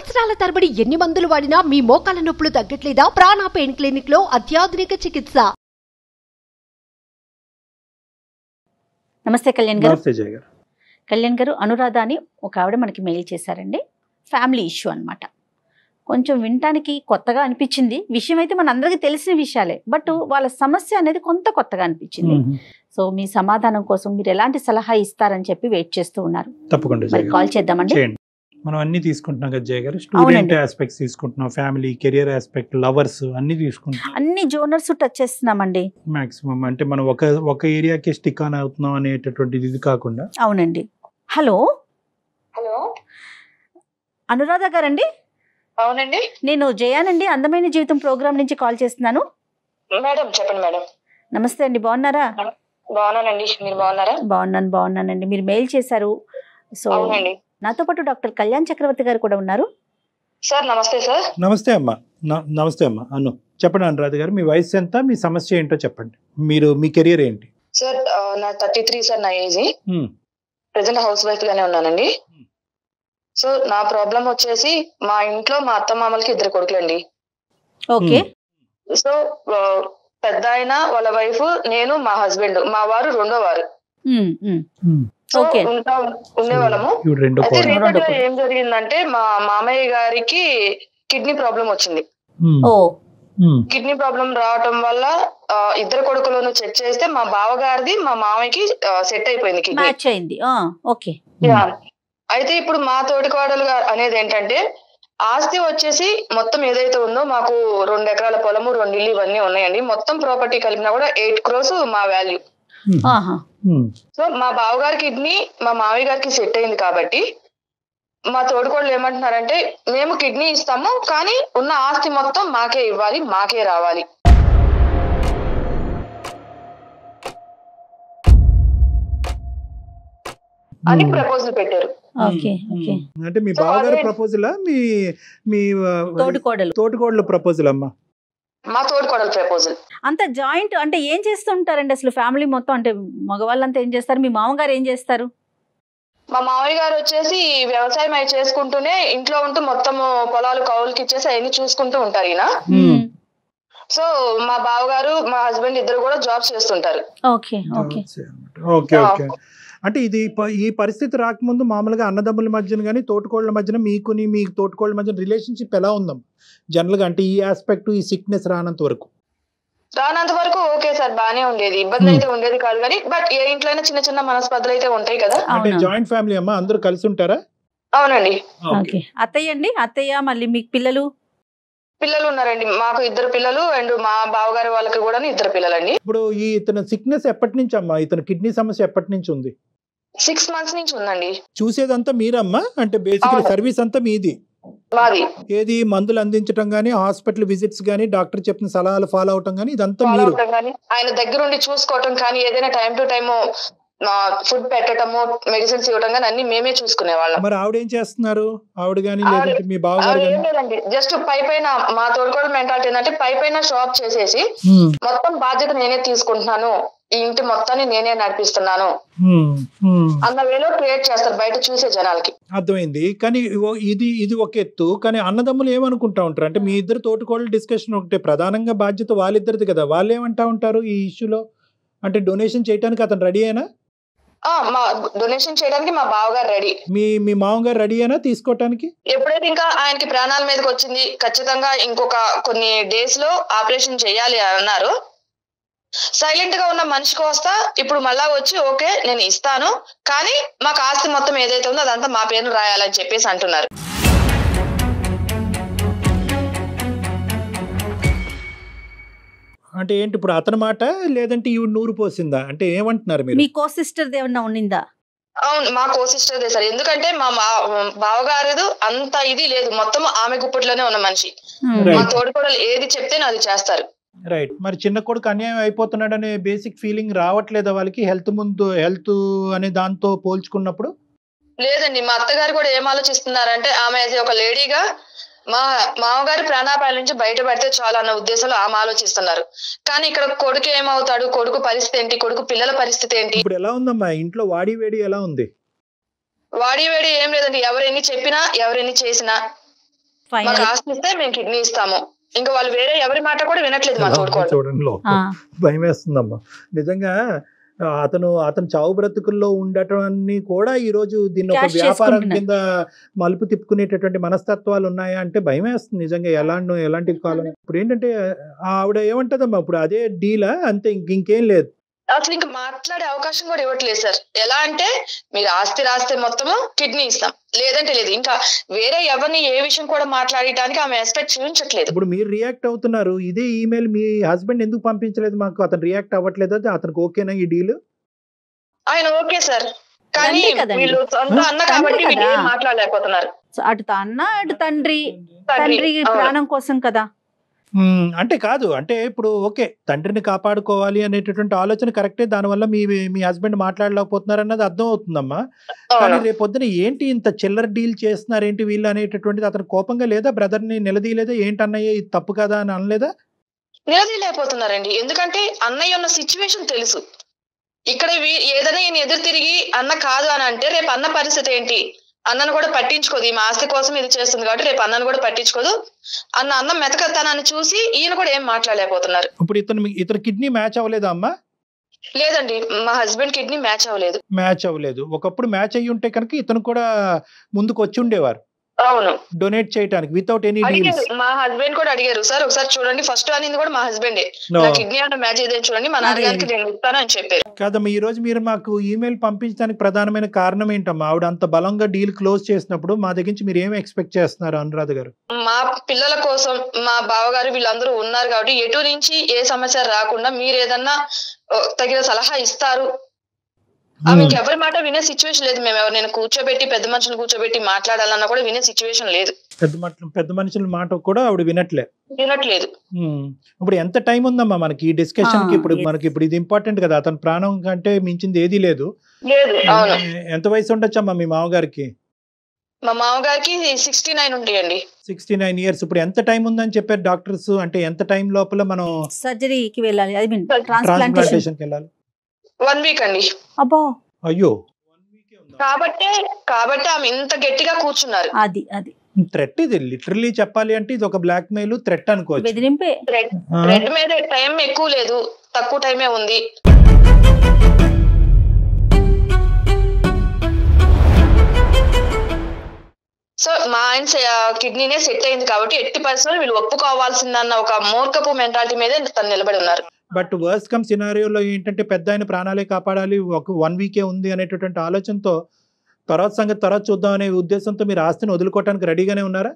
సంవత్సరాల తరబడి ఎన్ని మందులు వాడినా మీ మోకాల నొప్పులు తగ్గట్లేదా ప్రాణ పెయిన్ క్లినిక్ లో అత్యాధునిక చికిత్స నమస్తే కళ్యాణ్ గారు నమస్తే జయ గారు కళ్యాణ్ గారు అనురాధ అని ఒక ఆవిడ మనకి మెయిల్ చేశారండి ఫ్యామిలీ ఇష్యూ అన్నమాట కొంచెం వినటానికి కొత్తగా అనిపించింది విషయం అయితే మన అందరికీ తెలిసిన విషయాలే బట్ వాళ్ళ సమస్య అనేది కొంత కొత్తగా అనిపించింది సో మీ సమాధానం కోసం మీరు ఎలాంటి సలహా ఇస్తారని చెప్పి వెయిట్ చేస్తూ ఉన్నారు తప్పకుండా జయ మరి గారు కాల్ చేద్దామండి చేయండి మనం అన్ని తీసుకుంటున్నాం కదా జయ గారు స్టూడెంట్ అవునండి. ఆస్పెక్ట్స్ తీసుకుంటున్నాం ఫ్యామిలీ కెరియర్ ఆస్పెక్ట్ లవర్స్ అన్ని తీసుకుంటున్నాం అన్ని జోనర్స్ టచ్ చేస్తున్నామండి మాక్సిమం అంటే మనం ఒక ఒక ఏరియాకి స్టిక్ ఆన్ అవుతున్నాం అనేటటువంటిది ఇది కాకుండా అవునండి హలో హలో అనురాధ గారండి అవునండి నేను జయానండి అందమైన జీవితం ప్రోగ్రామ్ నుంచి కాల్ చేస్తున్నాను మేడం చెప్పండి మేడం నమస్తే అండి బాగున్నారా బాగున్నానండి మీరు బాగున్నారా బాగున్నాను బాగున్నానండి మీరు మెయిల్ చేశారు సో అవునండి నాతో పాటు డాక్టర్ కళ్యాణ్ చక్రవర్తి గారు కూడా ఉన్నారు సార్ నమస్తే సార్ నమస్తే అమ్మా న- నమస్తే అమ్మా అను చెప్పండి అనురాధ గారు మీ వయసు ఎంత మీ సమస్య ఏంటో చెప్పండి మీరు మీ కెరియర్ ఏంటి సార్ ఆ, నా థర్టీ త్రీ సార్ నా ఏజ్ హ్మ్. ప్రెసెంట్ హౌస్ వైఫ్ గానే ఉన్నానండి సో నా ప్రాబ్లం వచ్చేసి మా ఇంట్లో మా అత్త మామలకి ఇద్దరు కొడుకులండి ఓకే సో ఆ, పెద్ద ఆయన వాళ్ళ వైఫ్ నేను మా హస్బెండ్ మా వారు రెండో వారు ఉమ్, ఉమ్. హ్మ్. So Okay. ఉంటా ఉండేవాళ్ళము ఇవి రెండో అయితే కోడలు. రీసెంట్ గా ఏం జరిగిందంటే మా మామయ్య గారికి కిడ్నీ ప్రాబ్లం వచ్చింది హ్మ్. ఓ హ్మ్. కిడ్నీ ప్రాబ్లం రావటం వల్ల ఆ, ఇద్దరు కొడుకులను చెక్ చేస్తే మా బావగారిది మా మామయ్యకి సెట్ అయిపోయింది కిడ్నీ మ్యాచ్ అయింది ఆ, ఓకే యా. అయితే ఇప్పుడు మా తోటి కోడలు గా- అనేది ఏంటంటే ఆస్తి వచ్చేసి మొత్తం ఏదైతే ఉందో మాకు రెండు ఎకరాల పొలము రెండు ఇల్లు ఇవన్నీ ఉన్నాయండి మొత్తం ప్రాపర్టీ కలిపినా కూడా ఎయిట్ క్రోస్ మా వాల్యూ హ్మ్. ఆహా హ్మ్. సో మా బావగారి కిడ్నీ మా మామయ్య గారికి సెట్ అయింది కాబట్టి మా తోడుకోడలు ఏమంటున్నారంటే మేము కిడ్నీ ఇస్తాము కానీ ఉన్న ఆస్తి మొత్తం మాకే ఇవ్వాలి మాకే రావాలి అని హ్మ్. ప్రపోజల్ పెట్టారు ఓకే ఓకే హ్మ్. అంటే మీ సో బావగారి అదే- ప్రపోజలా మీ మీ ఆ, తోటి కోడలు తోటికోడల ప్రపోజల్ అమ్మా మా తోడుకోడలు ప్రపోజల్ అంత జాయింట్ అంటే ఏం చేస్తుంటారండి అసలు ఫ్యామిలీ మొత్తం అంటే మగవాళ్ళంతా ఏం చేస్తారు మీ మామగారు ఏం చేస్తారు మా మామయ్య గారు వచ్చేసి వ్యవసాయం అవి చేసుకుంటూనే ఇంట్లో ఉంటూ మొత్తం పొలాలు కౌలుకి ఇచ్చేసి అవన్నీ చూసుకుంటూ ఉంటారు ఈయన హ్మ్. సో మా బావగారు మా హస్బెండ్ ఇద్దరు కూడా జాబ్స్ చేస్తుంటారు ఓకే ఓకే ఓకే ఓకే అంటే ఇది ప- ఈ పరిస్థితి రాకముందు మామూలుగా అన్నదమ్ముల మధ్యన కానీ తోటికోళ్ళ మధ్యన మీకుని మీ తోటికోళ్ళ మధ్యన రిలేషన్షిప్ ఎలా ఉందమ్మా జనరల్గా అంటే ఈ ఆస్పెక్ట్ ఈ సిక్నెస్ రానంత వరకు రానంత వరకు ఓకే సార్ బానే ఉండేది ఇబ్బంది అయితే ఉండేది కాదు కానీ బట్ ఏ ఇంట్లో అయినా చిన్న చిన్న మనస్పర్ధలు అయితే ఉంటాయి కదా అంటే అవునా జాయింట్ ఫ్యామిలీ అమ్మా అందరూ కలిసి ఉంటారా అవునండి ఓకే అత్తయ్య అండి అత్తయ్య మళ్ళీ మీకు పిల్లలు పిల్లలు ఉన్నారండి మాకు ఇద్దరు పిల్లలు అండ్ మా బావగారి వాళ్ళకి కూడా ఇద్దరు పిల్లలండి ఇప్పుడు ఈ ఇతను సిక్నెస్ ఎప్పటి నుంచి అమ్మా ఇతను కిడ్నీ సమస్య ఎప్పటి నుంచి ఉంది సిక్స్ మంత్స్ నుంచి ఉందండి చూసేదంతా మీరమ్మా అంటే బేసికలీ అవును. సర్వీస్ అంతా మీది మాది ఏది మందులు అందించడం కానీ హాస్పిటల్ విజిట్స్ కానీ డాక్టర్ చెప్పిన సలహాలు ఫాలో అవటం కానీ ఇదంతా ఫాలో మీరు అవటం కానీ ఆయన దగ్గరుండి చూసుకోవటం కానీ ఏదైనా టైం టు టైం ఫుడ్ పెట్టడము మెడిసిన్స్ ఇవ్వటం కానీ అన్ని మేమే చూసుకునే వాళ్ళం మరి ఆవిడ ఏం చేస్తున్నారు ఆవిడ కానీ ఆవిడ- లేదంటే మీ బావగారు ఆవిడ కానీ ఏం లేదండి జస్ట్ పై పైన మా తోడుకోవడం మెంటాలిటీ ఏంటంటే పై పైన షాప్ చేసేసి మొత్తం బాధ్యత నేనే తీసుకుంటున్నాను ఈ ఇంటి మొత్తాన్ని నేనే నడిపిస్తున్నాను హ్మ్, హ్మ్. అన్న వేలో క్రియేట్ చేస్తారు బయట చూసే జనాలకి అర్థమైంది కానీ ఓ- ఇది ఇది ఒక ఎత్తు కానీ అన్నదమ్ములు ఏమనుకుంటా ఉంటారు అంటే మీ ఇద్దరు తోటికోళ్ళ డిస్కషన్ ఒకటే ప్రధానంగా బాధ్యత వాళ్ళిద్దరిది కదా వాళ్ళు ఏమంటా ఉంటారు ఈ ఇష్యూలో అంటే డొనేషన్ చేయడానికి అతను రెడీ అయినా ఆ మా డొనేషన్ చేయడానికి మా బావగారు రెడీ మీ మీ మామగారు రెడీ అయినా తీసుకోవటానికి ఎప్పుడైతే ఇంకా ఆయనకి ప్రాణాల మీదకి వచ్చింది ఖచ్చితంగా ఇంకొక కొన్ని డేస్ లో ఆపరేషన్ చేయాలి అని అన్నారు సైలెంట్ గా ఉన్న మనిషికి వస్తా ఇప్పుడు మళ్ళా వచ్చి ఓకే నేను ఇస్తాను కానీ మాకు ఆస్తి మొత్తం ఏదైతే ఉందో అదంతా మా పేరు రాయాలని చెప్పేసి అంటున్నారు అంటే ఏంటి ఇప్పుడు అతని మాట లేదంటే ఈవిడ నూరు పోసిందా అంటే ఏమంటున్నారు మీరు మీ కో సిస్టర్ ఏమన్నా ఉన్నిందా అవును మా కో సిస్టర్ సార్ ఎందుకంటే మా మా- బావగారు అంత ఇది లేదు మొత్తం ఆమె గుప్పట్లోనే ఉన్న మనిషి Hmm. Right. మా తోడుకోడలు ఏది చెప్తే అది చేస్తారు రైట్ మరి చిన్న కొడుకు అన్యాయం అయిపోతున్నాడనే బేసిక్ ఫీలింగ్ రావట్లేదా వాళ్ళకి హెల్త్ ముందు హెల్త్ అనే దాంతో పోల్చుకున్నప్పుడు లేదండి మా అత్తగారు కూడా ఏం ఆలోచిస్తున్నారంటే ఆమె as ఒక లేడీగా మా మామగారి ప్రాణాపాయాల నుంచి బయటపడితే చాలు అన్న ఉద్దేశంలో ఆమె ఆలోచిస్తున్నారు కానీ ఇక్కడ కొడుకు ఏమవుతాడు కొడుకు పరిస్థితి ఏంటి కొడుకు పిల్లల పరిస్థితి ఏంటి ఇప్పుడు ఎలా ఉందమ్మా ఇంట్లో వాడి వేడి ఎలా ఉంది వాడి వేడి ఏం లేదండి ఎవరు ఎన్ని చెప్పినా ఎవరు ఎన్ని చేసినా మాకు ఫైనల్ ఆస్తి ఇస్తే మేము కిడ్నీ ఇస్తాము ఇంకా వాళ్ళు వేరే ఎవరి మాట కూడా వినట్లేదు మా తోడుకోవాలి చూడండి లోపల. భయం వేస్తుందమ్మా నిజంగా ఆ, అతను అతను చావు బ్రతుకుల్లో ఉండటాన్ని కూడా ఈ రోజు దీన్ని ఒక Cash వ్యాపారం చేసుకుంటున్నారు. కింద మలుపు తిప్పుకునేటటువంటి మనస్తత్వాలు ఉన్నాయా అంటే భయం వేస్తుంది నిజంగా ఎలాంటి ఎలాంటి కాలం ఇప్పుడు ఏంటంటే ఆ ఆవిడ ఏమంటదమ్మా ఇప్పుడు అదే డీలా అంతే ఇంక ఇంకేం లేదు అసలు ఇంకా మాట్లాడే అవకాశం కూడా ఇవ్వట్లేదు సార్ ఎలా అంటే మీరు ఆస్తి రాస్తే మొత్తము కిడ్నీ ఇస్తాం లేదంటే లేదు ఇంకా వేరే ఎవరిని ఏ విషయం కూడా మాట్లాడటానికి ఆమె ఎక్స్పెక్ట్ చూపించట్లేదు ఇప్పుడు మీరు రియాక్ట్ అవుతున్నారు ఇదే ఈమెయిల్ మీ హస్బెండ్ ఎందుకు పంపించలేదు మాకు అతను రియాక్ట్ అవ్వట్లేదు అతనికి ఓకేనా ఈ డీల్ ఆయన ఓకే సార్ కానీ అంతే కదండి. వీళ్ళు సొంత అన్న తండ్రి కాబట్టి వీళ్ళు కదా. ఏం మాట్లాడలేకపోతున్నారు సో అటు తా అన్న అటు తండ్రి తండ్రి, తండ్రి అవును. ప్రాణం కోసం కదా మ్మ్. అంటే కాదు అంటే ఇప్పుడు ఓకే తండ్రిని కాపాడుకోవాలి అనేటటువంటి ఆలోచన కరెక్టే దానివల్ల మీ మీ హస్బెండ్ మాట్లాడలేకపోతున్నారు అన్నది అర్థం అవుతుందమ్మా కానీ అవును. రేపు పొద్దున ఏంటి ఇంత చిల్లర డీల్ చేస్తున్నారు ఏంటి వీళ్ళు అనేటటువంటిది అతను కోపంగా లేదా బ్రదర్ ని నిలదీయలేదా ఏంటి అన్నయ్య ఇది తప్పు కదా అని అనలేదా నిలదీయలేకపోతున్నారండి ఎందుకంటే అన్నయ్య ఉన్న సిచ్యువేషన్ తెలుసు ఇక్కడ వీ- ఏదైనా ఈయన ఎదురు తిరిగి అన్న కాదు అని అంటే రేపు అన్న పరిస్థితి ఏంటి అన్నను కూడా పట్టించుకోదు ఈ ఆస్తి కోసం ఇది చేస్తుంది కాబట్టి రేపు అన్నను కూడా పట్టించుకోదు అన్న అన్న మెతకతనాన్ని చూసి ఈయన కూడా ఏం మాట్లాడలేకపోతున్నారు ఇప్పుడు ఇతను మీ- ఇతను కిడ్నీ మ్యాచ్ అవ్వలేదా అమ్మా లేదండి మా హస్బెండ్ కిడ్నీ మ్యాచ్ అవ్వలేదు మ్యాచ్ అవ్వలేదు ఒకప్పుడు మ్యాచ్ అయ్యి ఉంటే కనుక ఇతను కూడా ముందుకు వచ్చి ఉండేవారు అవును డొనేట్ చేయడానికి వితౌట్ ఎనీ అడిగారు డీల్స్ మా హస్బెండ్ కూడా అడిగారు సార్ ఒకసారి చూడండి ఫస్ట్ అనింది కూడా మా హస్బెండే నా కిడ్నీ అన్న మ్యాచ్ ఏదైనా చూడండి మా నాన్నగారికి నేను ఇస్తాను అని చెప్పారు కాదమ్మా ఈ రోజు మీరు మాకు ఈమెయిల్ పంపించడానికి ప్రధానమైన కారణం ఏంటమ్మా ఆవిడ అంత బలంగా డీల్ క్లోజ్ చేసినప్పుడు మా దగ్గర నుంచి మీరు ఏమి ఎక్స్పెక్ట్ చేస్తున్నారు అనురాధ గారు మా పిల్లల కోసం మా బావగారు వీళ్ళందరూ ఉన్నారు కాబట్టి ఎటు నుంచి ఏ సమస్య రాకుండా మీరు ఏదన్నా ఓ, తగిన సలహా ఇస్తారు ఆమెకి ఎవరి మాట వినే సిచ్యువేషన్ లేదు మేము ఎవరు నేను కూర్చోబెట్టి పెద్ద మనుషులు కూర్చోబెట్టి మాట్లాడాలన్నా కూడా వినే సిచ్యువేషన్ లేదు పెద్ద మనుషులు పెద్ద మనుషుల మాట కూడా ఆవిడ వినట్లే వినట్లేదు ఉమ్. ఇప్పుడు ఎంత టైం ఉందమ్మా మనకి ఈ డిస్కషన్ కి ఆ, ఇప్పుడు yes. మనకి ఇప్పుడు ఇది ఇంపార్టెంట్ కదా అతని ప్రాణం కంటే మించింది ఏదీ లేదు లేదు అవును ఎ- ఎంత వయసు ఉండొచ్చమ్మా మీ మామగారికి మా మామగారికి సిక్స్టీ నైన్ ఉంటాయండి సిక్స్టీ నైన్ ఇయర్స్ ఇప్పుడు ఎంత టైం ఉందని చెప్పారు డాక్టర్స్ అంటే ఎంత టైం లోపల మనం సర్జరీకి వెళ్ళాలి ఐ మీన్ ట్రాన్స్ప్లాంటేషన్ ట్రాన్స్ప్లాంటేషన్ కి వెళ్ళాలి వన్ వీక్ అండి అబ్బో అయ్యో కాబట్టే కాబట్టి ఆమె ఇంత గట్టిగా కూర్చున్నారు అది అది థ్రెట్ ఇది లిటరలీ చెప్పాలి అంటే ఇది ఒక బ్లాక్ మెయిల్ థ్రెట్ అనుకోవచ్చు బెదిరింపే రెడ్ ఆ, రెడ్ మీద టైం ఎక్కువ లేదు తక్కువ టైమే ఉంది సో మా ఆయన కిడ్నీనే సెట్ అయింది కాబట్టి ఎట్టి పరిస్థితుల్లో వీళ్ళు ఒప్పుకోవాల్సిందన్న ఒక మూర్ఖపు మెంటాలిటీ మీదే తను నిలబడి ఉన్నారు బట్ వర్స్ కమ్ సినారియోలో ఏంటంటే పెద్ద ఆయన ప్రాణాలే కాపాడాలి ఒక వన్ వీకే ఉంది అనేటటువంటి ఆలోచనతో తర్వాత సంగతి తర్వాత చూద్దాం అనే ఉద్దేశంతో మీరు ఆస్తిని వదులుకోవడానికి రెడీగానే ఉన్నారా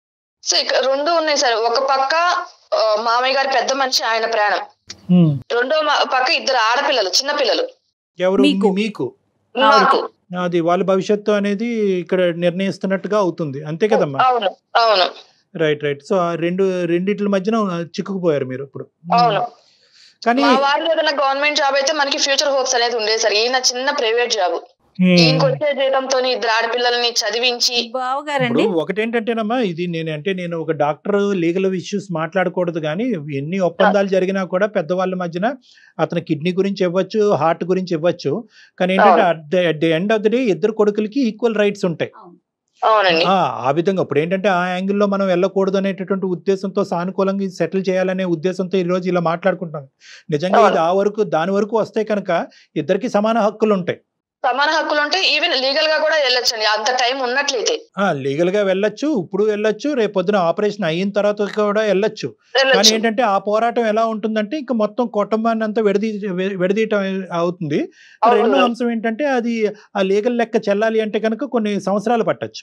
సో ఇక రెండు ఉన్నాయి సార్ ఒక పక్క ఆ, మామయ్య గారి పెద్ద మనిషి ఆయన ప్రాణం రెండో మ- పక్క ఇద్దరు ఆడపిల్లలు చిన్న పిల్లలు ఎవరు మీకు. మీకు నాకు అది వాళ్ళ భవిష్యత్తు అనేది ఇక్కడ నిర్ణయిస్తున్నట్టుగా అవుతుంది అంతే కదమ్మా అవును అవును రైట్ రైట్ సో ఆ రెండు రెండిట్ల మధ్యన చిక్కుకుపోయారు మీరు ఇప్పుడు అవును కానీ మా వారిలో ఏదైనా గవర్నమెంట్ జాబ్ అయితే మనకి ఫ్యూచర్ హోప్స్ అనేది ఉండేది సార్ ఈయన చిన్న ప్రైవేట్ జాబ్ హ్మ్. ఈయనకి వచ్చే జీతంతో ఇద్దరు ఆడపిల్లల్ని చదివించి బావగారండి ఇప్పుడు ఒకటేంటంటేనమ్మా ఇది నేను అంటే నేను ఒక డాక్టర్ లీగల్ ఇష్యూస్ మాట్లాడకూడదు కానీ ఎన్ని ఒప్పందాలు జరిగినా కూడా పెద్దవాళ్ళ మధ్యన అతని కిడ్నీ గురించి ఇవ్వచ్చు హార్ట్ గురించి ఇవ్వచ్చు కానీ ఏంటంటే at the end of the day ఇద్దరు కొడుకులకి ఈక్వల్ రైట్స్ ఉంటాయి అవునండి ఆ ఆ విధంగా ఇప్పుడు ఏంటంటే ఆ యాంగిల్లో మనం వెళ్ళకూడదు అనేటటువంటి ఉద్దేశంతో సానుకూలంగా ఇది సెటిల్ చేయాలనే ఉద్దేశంతో ఈ రోజు ఇలా మాట్లాడుకుంటాం నిజంగా ఇది ఆ వరకు దాని వరకు వస్తే కనుక ఇద్దరికి సమాన హక్కులు ఉంటాయి సమాన హక్కులు ఉంటే ఈవెన్ లీగల్ గా కూడా వెళ్ళొచ్చండి అంత టైం ఉన్నట్లయితే ఆ లీగల్ గా వెళ్ళొచ్చు ఇప్పుడు వెళ్ళొచ్చు రేపు పొద్దున ఆపరేషన్ అయిన తర్వాత కూడా వెళ్ళొచ్చు కానీ వెళ్ళొచ్చు ఏంటంటే ఆ పోరాటం ఎలా ఉంటుందంటే ఇంకా మొత్తం కుటుంబాన్ని అంతా విడదీ విడదీయటం అవుతుంది అవును. రెండో అంశం ఏంటంటే అది ఆ లీగల్ లెక్క చెల్లాలి అంటే కనుక కొన్ని సంవత్సరాలు పట్టొచ్చు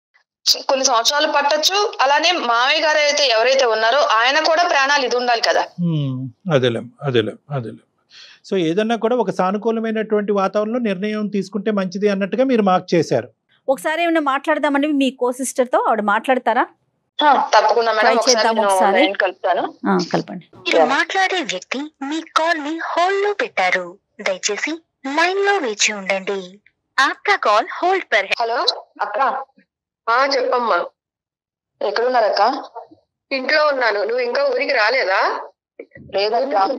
కొన్ని సంవత్సరాలు పట్టొచ్చు అలానే మామయ్య గారు అయితే ఎవరైతే ఉన్నారో ఆయన కూడా ప్రాణాలు ఇది ఉండాలి కదా హ్మ్, అదేలేం అదేలేం అదేలేం సో ఏదన్నా కూడా ఒక సానుకూలమైనటువంటి వాతావరణంలో నిర్ణయం తీసుకుంటే మంచిది అన్నట్టుగా మీరు మార్క్ చేశారు ఒకసారి ఏమైనా మాట్లాడదామండి మీ కో సిస్టర్ తో ఆవిడ మాట్లాడతారా ఆ, తప్పకుండా మేడం Try ఒకసారి చేద్దాం నేను ఒకసారి. లైన్ కలుపుతాను ఆ, కలపండి మీరు మాట్లాడే వ్యక్తి మీ కాల్ ని హోల్డ్ లో పెట్టారు దయచేసి లైన్ లో వేచి ఉండండి ఆప్కా కాల్ హోల్డ్ పర్ హై హలో అక్క ఆ చెప్పమ్మా ఎక్కడున్నారక్క ఇంట్లో ఉన్నాను నువ్వు ఇంకా ఊరికి రాలేదా లేదు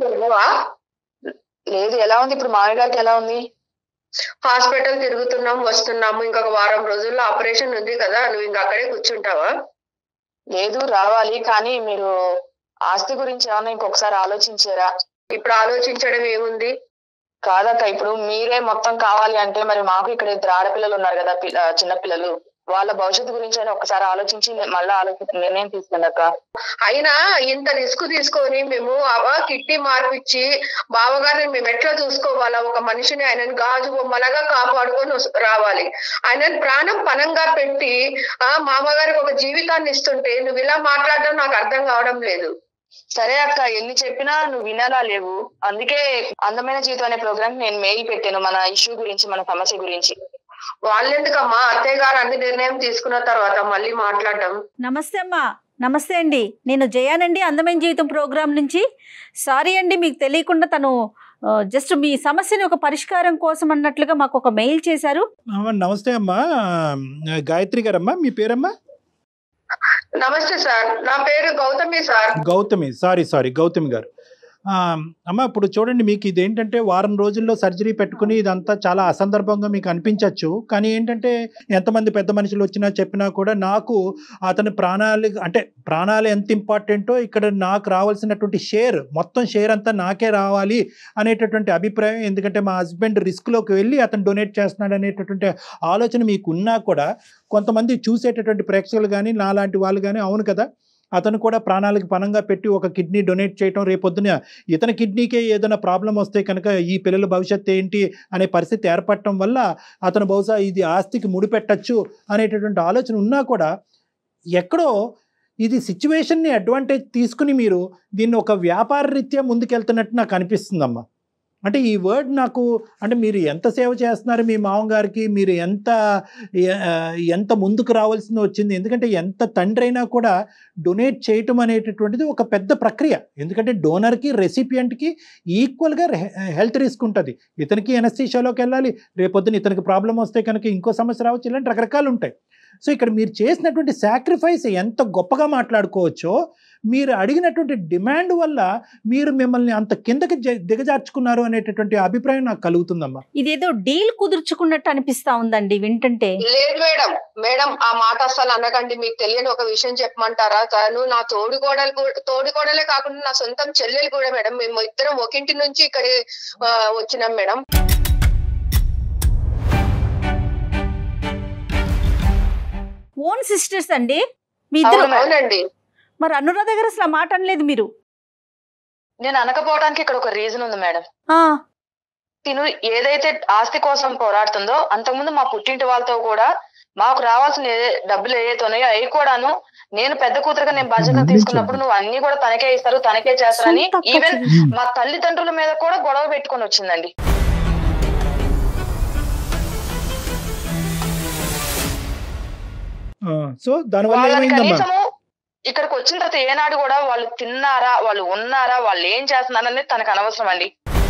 లేదు ఎలా ఉంది ఇప్పుడు మామయ్య గారికి ఎలా ఉంది హాస్పిటల్ తిరుగుతున్నాం వస్తున్నాము ఇంకొక వారం రోజుల్లో ఆపరేషన్ ఉంది కదా నువ్వు ఇంకా అక్కడే కూర్చుంటావా లేదు రావాలి కానీ మీరు ఆస్తి గురించి ఏమన్నా ఇంకొకసారి ఆలోచించారా ఇప్పుడు ఆలోచించడం ఏముంది కాదక్క ఇప్పుడు మీరే మొత్తం కావాలి అంటే మరి మాకు ఇక్కడ ఇద్దరు ఆడపిల్లలు ఉన్నారు కదా పిల్ల చిన్న పిల్లలు వాళ్ళ భవిష్యత్తు గురించి అయినా ఒకసారి ఆలోచించి మళ్ళీ ఆలోచించి నిర్ణయం తీసుకోండి అక్క అయినా ఇంత రిస్క్ తీసుకొని మేము అవ కిట్టి మార్పిచ్చి బావగారిని మేము ఎట్లా చూసుకోవాలా ఒక మనిషిని ఆయనని గాజు బొమ్మలాగా కాపాడుకొని వస్- రావాలి ఆయనని ప్రాణం పనంగా పెట్టి ఆ మామగారికి ఒక జీవితాన్ని ఇస్తుంటే నువ్వు ఇలా మాట్లాడడం నాకు అర్థం కావడం లేదు సరే అక్క ఎన్ని చెప్పినా నువ్వు వినాలా లేవు అందుకే అందమైన జీవితం అనే ప్రోగ్రామ్ నేను మెయిల్ పెట్టాను మన ఇష్యూ గురించి మన సమస్య గురించి వాళ్ళెందుకమ్మా అత్తయ్య గారు అన్ని నిర్ణయం తీసుకున్న తర్వాత మళ్ళీ మాట్లాడడం నమస్తే అమ్మా నమస్తే అండి నేను జయానండి అందమైన జీవితం ప్రోగ్రాం నుంచి సారీ అండి మీకు తెలియకుండా తను జస్ట్ మీ సమస్యని ఒక పరిష్కారం కోసం అన్నట్లుగా మాకు ఒక మెయిల్ చేశారు అమ్మ, నమస్తే అమ్మా గాయత్రి గారమ్మా మీ పేరమ్మా నమస్తే సార్ నా పేరు Gautami sir Gautami sorry sorry Gautami గారు ఆ, అమ్మ ఇప్పుడు చూడండి మీకు ఇదేంటంటే వారం రోజుల్లో సర్జరీ పెట్టుకుని ఇదంతా చాలా అసందర్భంగా మీకు అనిపించవచ్చు కానీ ఏంటంటే ఎంతమంది పెద్ద మనుషులు వచ్చినా చెప్పినా కూడా నాకు అతని ప్రాణాలు అంటే ప్రాణాలు ఎంత ఇంపార్టెంటో ఇక్కడ నాకు రావాల్సినటువంటి షేర్ మొత్తం షేర్ అంతా నాకే రావాలి అనేటటువంటి అభిప్రాయం ఎందుకంటే మా హస్బెండ్ రిస్క్లోకి వెళ్ళి అతను డొనేట్ చేస్తున్నాడు అనేటటువంటి ఆలోచన మీకు ఉన్నా కూడా కొంతమంది చూసేటటువంటి ప్రేక్షకులు కానీ నాలాంటి వాళ్ళు కానీ అవును కదా అతను కూడా ప్రాణాలకు పనంగా పెట్టి ఒక కిడ్నీ డొనేట్ చేయటం రేపొద్దున ఇతని కిడ్నీకే ఏదైనా ప్రాబ్లం వస్తే కనుక ఈ పిల్లల భవిష్యత్తు ఏంటి అనే పరిస్థితి ఏర్పడటం వల్ల అతను బహుశా ఇది ఆస్తికి ముడిపెట్టచ్చు అనేటటువంటి ఆలోచన ఉన్నా కూడా ఎక్కడో ఇది సిచ్యువేషన్ని అడ్వాంటేజ్ తీసుకుని మీరు దీన్ని ఒక వ్యాపార రీత్యా ముందుకెళ్తున్నట్టు నాకు అనిపిస్తుందమ్మా అంటే ఈ వర్డ్ నాకు అంటే మీరు ఎంత సేవ చేస్తున్నారు మీ మామగారికి మీరు ఎంత ఎ- ఆ, ఎంత ముందుకు రావాల్సింది వచ్చింది ఎందుకంటే ఎంత తండ్రి అయినా కూడా డొనేట్ చేయటం అనేటటువంటిది ఒక పెద్ద ప్రక్రియ ఎందుకంటే డోనర్కి రెసిపియంట్కి ఈక్వల్గా హెల్త్ రిస్క్ ఉంటుంది ఇతనికి ఎనస్థీషియాలోకి వెళ్ళాలి రేపొద్దున ఇతనికి ప్రాబ్లం వస్తే కనుక ఇంకో సమస్య రావచ్చు ఇలాంటి రకరకాలు ఉంటాయి సో ఇక్కడ మీరు చేసినటువంటి సాక్రిఫైస్ ఎంత గొప్పగా మాట్లాడుకోవచ్చో మీరు అడిగినటువంటి డిమాండ్ వల్ల మీరు మిమ్మల్ని అంత కిందకి జ- దిగజార్చుకున్నారు అనేటటువంటి అభిప్రాయం నాకు కలుగుతుందమ్మా ఇదేదో డీల్ కుదుర్చుకున్నట్టు అనిపిస్తా ఉందండి వింటుంటే లేదు మేడం మేడం ఆ మాట అస్సలు అనకండి మీకు తెలియని ఒక విషయం చెప్పమంటారా తను నా తోడుకోడలు కూ- తోడుకోడలే కాకుండా నా సొంతం చెల్లెలు కూడా మేడం మేము ఇద్దరం ఒకింటి నుంచి ఇక్కడ వచ్చినాం మేడం ఓన్ సిస్టర్స్ అండి మీ ఇద్దరు అవును మేడం. అవునండి మరి అనురాధ గారు అసలు ఆ మాట అనలేదు మీరు నేను అనకపోవడానికి ఇక్కడ ఒక రీజన్ ఉంది మేడం ఆ తిను ఏదైతే ఆస్తి కోసం పోరాడుతుందో అంతకుముందు మా పుట్టింటి వాళ్ళతో కూడా మాకు రావాల్సిన ఏ- డబ్బులు ఏదైతే ఉన్నాయో అవి కూడాను నేను పెద్ద కూతురుగా నేను బాధ్యత తీసుకున్నప్పుడు నువ్వు అన్ని కూడా తనకే ఇస్తారు తనకే చేస్తారని సొంత అక్క ఈవెన్ చెల్లి. మా తల్లిదండ్రుల మీద కూడా గొడవ పెట్టుకొని వచ్చిందండి సో దానివల్ల వాళ్ళని ఏమైందమ్మా కనీసము ఇక్కడికి వచ్చిన తర్వాత ఏనాడు కూడా వాళ్ళు తిన్నారా వాళ్ళు ఉన్నారా వాళ్ళు ఏం చేస్తున్నారు అనేది తనకు అనవసరం అండి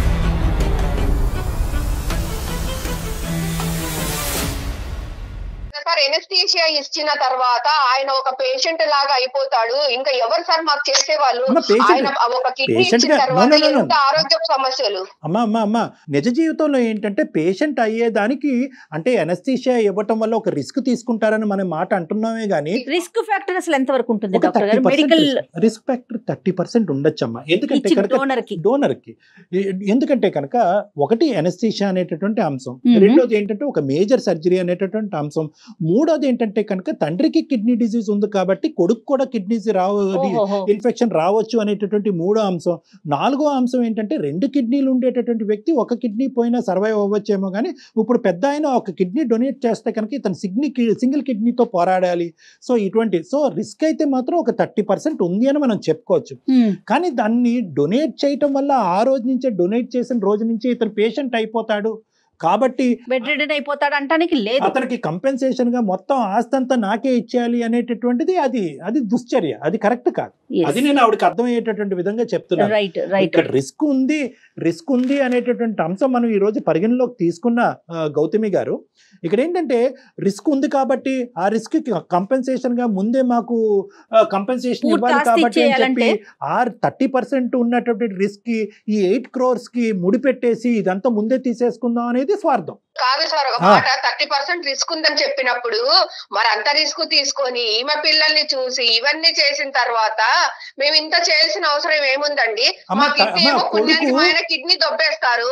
సార్ ఎనస్థీషియా ఇచ్చిన తర్వాత ఆయన ఒక పేషెంట్ లాగా అయిపోతాడు ఇంకా ఎవరు సార్ మాకు చేసేవాళ్ళు అమ్మ, patient- ఆయన ఒక కిడ్నీ patient ఇచ్చిన గా- తర్వాత no, no, no, no. ఎంత ఆరోగ్య సమస్యలు అమ్మ అమ్మ అమ్మ నిజ జీవితంలో ఏంటంటే పేషెంట్ అయ్యేదానికి అంటే ఎనస్థీషియా ఇవ్వటం వల్ల ఒక రిస్క్ తీసుకుంటారని మనం మాట అంటున్నామే కానీ రిస్క్ ఫ్యాక్టర్ అసలు ఎంత వరకు ఉంటుంది ఒక డాక్టర్ థర్టీ గారు medical risk factor thirty percent ఉండొచ్చమ్మా ఎందుకంటే ఇచ్చిన కనుక డోనర్ కి డోనర్ కి ఎ- ఎందుకంటే కనుక ఒకటి ఎనస్థీషియా అనేటటువంటి అంశం మ్మ్. రెండోది ఏంటంటే ఒక మేజర్ సర్జరీ అనేటటువంటి అంశం మూడోది ఏంటంటే కనుక తండ్రికి కిడ్నీ డిసీజ్ ఉంది కాబట్టి కొడుకు కూడా కిడ్నీస్ రావు ఓహోహో. ఇన్ఫెక్షన్ రావచ్చు అనేటటువంటి మూడో అంశం నాలుగో అంశం ఏంటంటే రెండు కిడ్నీలు ఉండేటటువంటి వ్యక్తి ఒక కిడ్నీ పోయినా సర్వైవ్ అవ్వచ్చేమో కానీ ఇప్పుడు పెద్ద ఆయన ఒక కిడ్నీ డొనేట్ చేస్తే కనుక ఇతను సిగ్ని సింగిల్ కిడ్నీతో పోరాడాలి సో ఇటువంటి సో రిస్క్ అయితే మాత్రం ఒక థర్టీ పర్సెంట్ ఉంది అని మనం చెప్పుకోవచ్చు ఉమ్. కానీ దాన్ని డొనేట్ చేయటం వల్ల ఆ రోజు నుంచే డొనేట్ చేసిన రోజు నుంచే ఇతను పేషెంట్ అయిపోతాడు కాబట్టి బెడ్ రిడన్ అయిపోతాడు అంటానికి లేదు అతనికి కంపెన్సేషన్ గా మొత్తం ఆస్తి అంతా నాకే ఇచ్చేయాలి అనేటటువంటిది అది అది దుశ్చర్య అది కరెక్ట్ కాదు అది నేను ఆవిడకి అర్థమయ్యేటటువంటి విధంగా చెప్తున్నాను రైట్ రైట్ ఇక్కడ రిస్క్ ఉంది రిస్క్ ఉంది అనేటటువంటి అంశం మనం ఈ రోజు పరిగణలోకి తీసుకున్న ఆ, గౌతమి గారు ఇక్కడ ఏంటంటే రిస్క్ ఉంది కాబట్టి ఆ రిస్క్ కంపెన్సేషన్ గా ముందే మాకు కంపెన్సేషన్ పూర్తి ఇవ్వాలి ఆస్తి కాబట్టి అని చెప్పి ఇచ్చేయాలంటే? ఆ థర్టీ పర్సెంట్ ఉన్నటువంటి రిస్క్ కి ఈ ఎయిట్ క్రోర్స్ కి ముడిపెట్టేసి ఇదంతా ముందే తీసేసుకుందాం అనేది అనేది స్వార్థం కాదు సార్ ఒక ఆ. మాట థర్టీ పర్సెంట్ రిస్క్ ఉందని చెప్పినప్పుడు మరి అంత రిస్క్ తీసుకొని ఈమె పిల్లల్ని చూసి ఇవన్నీ చేసిన తర్వాత మేము ఇంత చేయాల్సిన అవసరం ఏముందండి అమ్మ, మా త- కిడ్నీ అమ్మ, ఏమో పుణ్యానికి కొడుకు- మా ఆయన కిడ్నీ దొబ్బేస్తారు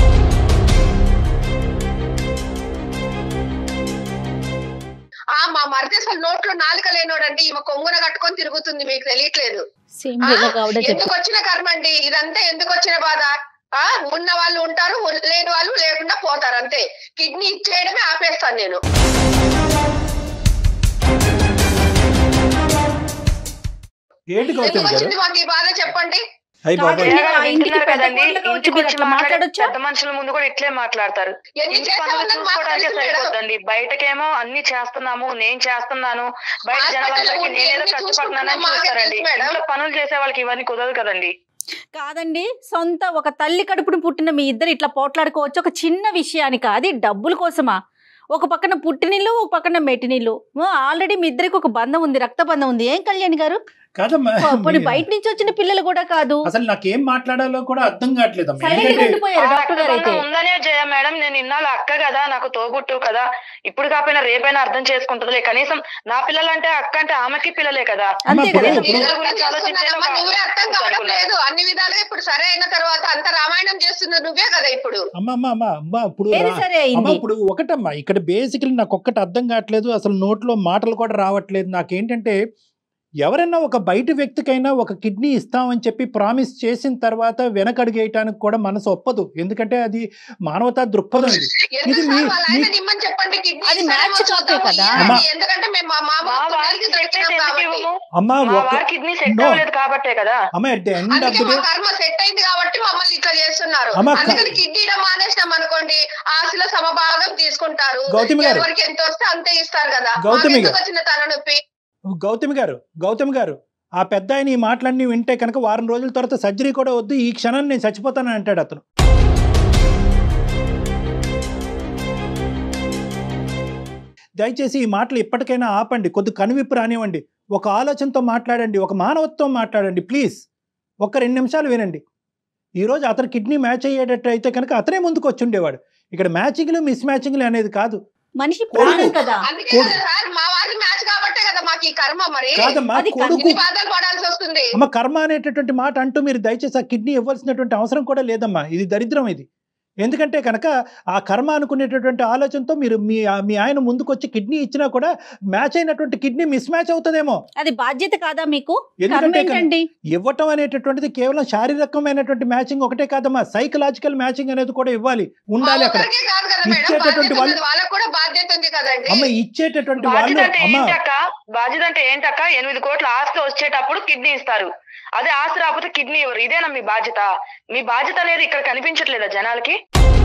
ఆ మా మరిది అసలు నోట్లో నాలుక లేనోడండి ఈమె కొంగున కట్టుకొని తిరుగుతుంది మీకు తెలియట్లేదు సేమ్ ఆ, వేలో ఆవిడ ఎందుకు చెప్పారు వచ్చిన కర్మ అండి ఇదంతా ఎందుకు వచ్చిన బాధ ఆ ఉన్న వాళ్ళు ఉంటారు ఉన్- లేని వాళ్ళు లేకుండా పోతారు అంతే కిడ్నీ ఇచ్చేయడమే ఆపేస్తాను నేను ఏంటి ఎందుకు గౌతమి గారు వచ్చింది మాకు ఈ బాధ చెప్పండి అయ్యి బాబాయ్ కాదండి. జగన్ ఆ ఇంటికి వింటున్నారు పెద్ద కదండి కోడలుగా వచ్చి ఇంటికి మీరు వచ్చి అట్లా మాట్లాడే మాట్లాడొచ్చా? పెద్ద మనుషుల ముందు కూడా ఇట్లే మాట్లాడతారు ఎన్ని ఇంటి చేసే పనులు వాళ్ళని చూసుకోవడానికే మాట్లాడుతున్నాడు. సరిపోద్దండి బయటకేమో అన్ని చేస్తున్నాము నేను చేస్తున్నాను బయట హాస్పిటల్లో జనాలందరికీ ఉండి నేనేదో ఎన్ని కష్టపడుతున్నానని చూసుకుంటున్నా మాకే చూస్తారండి తెలుసు మేడం. ఇంట్లో పనులు చేసే వాళ్ళకి ఇవన్నీ కుదరదు కదండి కాదండి సొంత ఒక తల్లి కడుపును పుట్టిన మీ ఇద్దరు ఇట్లా పోట్లాడుకోవచ్చు ఒక చిన్న విషయానికి అది డబ్బుల కోసమా ఒక పక్కన పుట్టినీళ్ళు ఒక పక్కన మెట్టినీళ్ళు ఆల్రెడీ మీ ఇద్దరికి ఒక బంధం ఉంది రక్త బంధం ఉంది ఏం కళ్యాణ్ గారు కాదమ్మా పోనీ బయట నుంచి వచ్చిన పిల్లలు కూడా కాదు అసలు నాకేం మాట్లాడాలో కూడా అర్థం కావట్లేదు అమ్మా. సైలెంట్ గా ఎందుకంటే ఉండిపోయారు ఆ డాక్టర్ గారు అయితే రక్తబంధం ఉందనే జయ మేడం నేను ఇన్నాళ్ళు అక్క కదా నాకు తోబుట్టు కదా ఇప్పుడు కాకపోయినా రేపైనా అర్థం చేసుకుంటుందిలే కనీసం నా పిల్లలంటే అక్క అంటే ఆమెకి పిల్లలే కదా అంతే ఇప్పుడు- కదా ఇప్పుడు- నేను పిల్లల అర్థం గురించి ఆలోచించేది చేసుకున్నానమ్మా, ఒక నువ్వే అర్థం కావడం అనుకున్నాను. లేదు అన్ని విధాలుగా ఇప్పుడు సరే అయిన తర్వాత అంత రామాయణం చేస్తున్నది నువ్వే కదా ఇప్పుడు అమ్మ అమ్మ అమ్మ అమ్మ ఇప్పుడు ఏది రా- సరే అమ్మ అయింది ఇప్పుడు ఒకటమ్మా ఇక్కడ బేసికలీ నాకు ఒక్కటి అర్థం కావట్లేదు అసలు నోట్లో మాటలు కూడా రావట్లేదు నాకేంటంటే ఎవరైనా ఒక బయట వ్యక్తికైనా ఒక కిడ్నీ ఇస్తామని చెప్పి ప్రామిస్ చేసిన తర్వాత వెనకడుగేయటానికి కూడా మనసు ఒప్పదు ఎందుకంటే అది మానవతా దృక్పథం ఇది ఎందుకు ఇది సార్ మీ- వాళ్ళ ఆయన మీ- నిమ్మని చెప్పండి కిడ్నీ అది ఇస్తారేమో మ్యాచ్ చూద్దాము, కాకే కదా. ఇయ్యాలి. అమ్మా. ఎందుకంటే మేము మా మామ మా పిల్లలకి వారికి దొరికినాం సెట్ ఎందుకు కాబట్టి ఇవ్వము అమ్మ మా ఒక వారికి కిడ్నీ సెట్ No. అవ్వలేదు కాబట్టే కదా అమ్మ ఎట్ ద ఎండ్ ఆఫ్ అందుకే ది మా డే కర్మ సెట్ అయింది కాబట్టి మమ్మల్ని ఇట్లా చేస్తున్నారు అమ్మ, క- అందుకని కిడ్నీలో మానేసినాం అనుకోండి ఆశలో సమభాగం తీసుకుంటారు గౌతమి గారు. ఎవరికి ఎంత వస్తే అంతే ఇస్తారు కదా గౌతమి మాకెందుకు గారు. వచ్చిన తలనొప్పి గౌతమి గారు గౌతమి గారు ఆ పెద్ద ఆయన ఈ మాటలన్నీ వింటే కనుక వారం రోజుల తర్వాత సర్జరీ కూడా వద్దు ఈ క్షణాన్ని నేను చచ్చిపోతానని అంటాడు అతను దయచేసి ఈ మాటలు ఇప్పటికైనా ఆపండి కొద్ది కనువిప్పు రానివ్వండి ఒక ఆలోచనతో మాట్లాడండి ఒక మానవత్వం మాట్లాడండి ప్లీజ్ ఒక్క రెండు నిమిషాలు వినండి ఈరోజు అతను కిడ్నీ మ్యాచ్ అయ్యేటట్టు అయితే కనుక అతనే ముందుకు వచ్చి ఉండేవాడు ఇక్కడ మ్యాచింగ్లు మిస్ మ్యాచింగ్లు అనేది కాదు మనిషి ప్రాణం కదా అందుకే కొడు- కదా సార్ మా వారి మ్యాచ్ కాబట్టే కదా మాకు ఈ కర్మ మరి కాదమ్మా అది కొడుకు ఇన్ని బాధలు పడాల్సి వస్తుంది అమ్మ కర్మ అనేటటువంటి మాట అంటూ మీరు దయచేసి ఆ కిడ్నీ ఇవ్వాల్సినటువంటి అవసరం కూడా లేదమ్మా ఇది దరిద్రం ఇది ఎందుకంటే కనుక ఆ కర్మ అనుకునేటటువంటి ఆలోచనతో మీరు మీ మీ ఆయన ముందుకొచ్చి కిడ్నీ ఇచ్చినా కూడా మ్యాచ్ అయినటువంటి కిడ్నీ మిస్ మ్యాచ్ అవుతుందేమో అది బాధ్యత కాదా మీకు కర్మ ఎందుకంటే కనుక ఏంటండి ఇవ్వటం అనేటటువంటిది కేవలం శారీరకమైనటువంటి మ్యాచింగ్ ఒకటే కాదమ్మా సైకలాజికల్ మ్యాచింగ్ అనేది కూడా ఇవ్వాలి మా ఉండాలి అక్కడ ఒక్కరికే కాదు కదా మేడం ఇచ్చేటటువంటి బాధ్యత వాళ్ళు- ఉన్నది. వాళ్ళకు కూడా బాధ్యత ఉంది కదండి అమ్మ ఇచ్చేటటువంటి బాధ్యత వాళ్ళు అంటే అమ్మ ఏంటక్క బాధ్యత అంటే ఏంటక్క ఎనిమిది కోట్ల ఆస్తి వచ్చేటప్పుడు కిడ్నీ ఇస్తారు అదే ఆస్తి రాకపోతే కిడ్నీ ఇవ్వరు ఇదేనా మీ బాధ్యత మీ బాధ్యత అనేది ఇక్కడ కనిపించట్లేదా జనాలకి